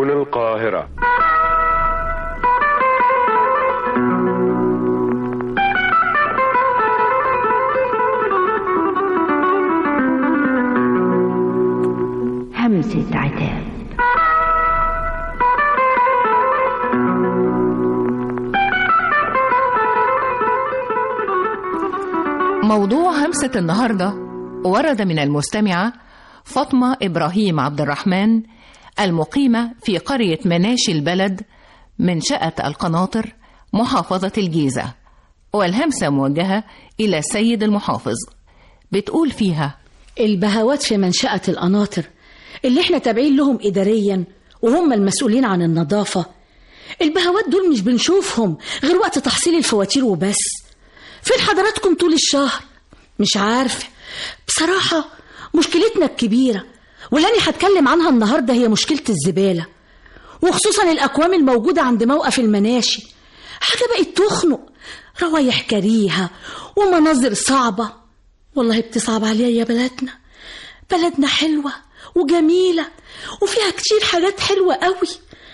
سيكون القاهرة همسة عتاب موضوع همسة النهاردة ورد من المستمعة فاطمة إبراهيم عبد الرحمن المقيمة في قرية مناشي البلد منشأة القناطر محافظة الجيزة والهمسة موجهة إلى السيد المحافظ بتقول فيها البهوات في منشأة القناطر اللي احنا تابعين لهم إداريا وهم المسؤولين عن النظافة البهوات دول مش بنشوفهم غير وقت تحصيل الفواتير وبس فين حضراتكم طول الشهر مش عارفة بصراحة مشكلتنا الكبيرة واللي أنا هتكلم عنها النهاردة هي مشكلة الزبالة وخصوصا الأكوام الموجودة عند موقف المناشي حاجة بقت تخنق روايح كريهة ومناظر صعبة والله بتصعب عليا يا بلدنا بلدنا حلوة وجميلة وفيها كتير حاجات حلوة قوي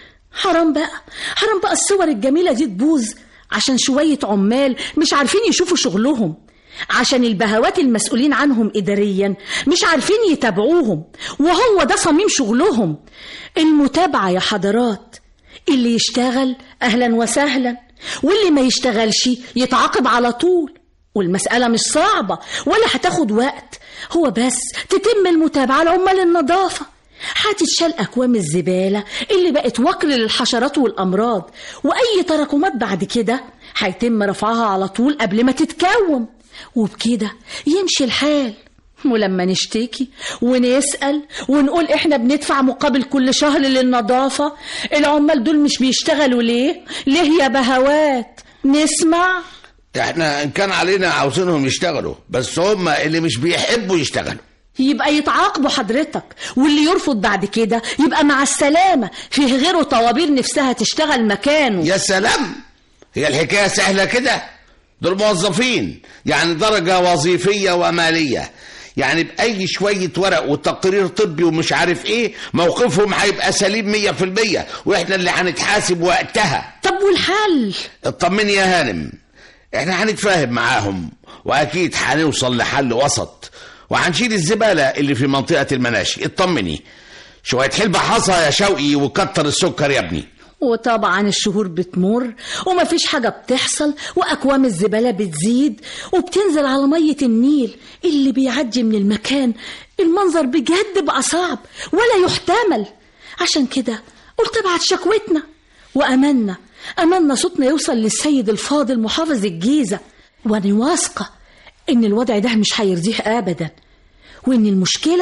حرام بقى حرام بقى الصور الجميلة دي تبوظ عشان شوية عمال مش عارفين يشوفوا شغلهم عشان البهوات المسؤولين عنهم إداريا مش عارفين يتابعوهم وهو ده صميم شغلهم المتابعة يا حضرات اللي يشتغل أهلا وسهلا واللي ما يشتغلش يتعاقب على طول والمسألة مش صعبة ولا هتاخد وقت هو بس تتم المتابعة لعمال النظافة هتتشال أكوام الزبالة اللي بقت وكر للحشرات والأمراض وأي تراكمات بعد كده هيتم رفعها على طول قبل ما تتكوم وبكده يمشي الحال ولما نشتكي ونسأل ونقول احنا بندفع مقابل كل شهر للنظافة العمال دول مش بيشتغلوا ليه؟ ليه يا بهوات؟ نسمع احنا ان كان علينا عاوزينهم يشتغلوا بس هم اللي مش بيحبوا يشتغلوا يبقى يتعاقبوا حضرتك واللي يرفض بعد كده يبقى مع السلامة فيه غيره طوابير نفسها تشتغل مكانه يا سلام هي الحكاية سهلة كده دول موظفين يعني درجة وظيفية ومالية يعني بأي شوية ورق وتقرير طبي ومش عارف ايه موقفهم هيبقى سليم مية في المية واحنا اللي هنتحاسب وقتها طب والحل اطمني يا هانم احنا هنتفاهم معاهم واكيد هنوصل لحل وسط وهنشيل الزبالة اللي في منطقة المناشي اطمني شوية حلبة حصى يا شوقي وكتر السكر يا ابني وطبعا الشهور بتمر ومفيش حاجة بتحصل وأكوام الزبالة بتزيد وبتنزل على مية النيل اللي بيعدي من المكان المنظر بجد بقى صعب ولا يحتمل عشان كده قلت ابعت شكوتنا وأمنا أمنا صوتنا يوصل للسيد الفاضل محافظ الجيزة وأنا واثقة إن الوضع ده مش هيرضيه أبدا وإن المشكلة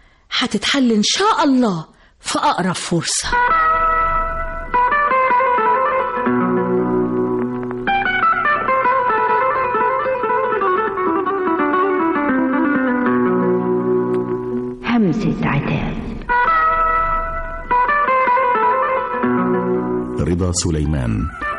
هتتحل إن شاء الله في أقرب فرصة همسة عتاب رضا سليمان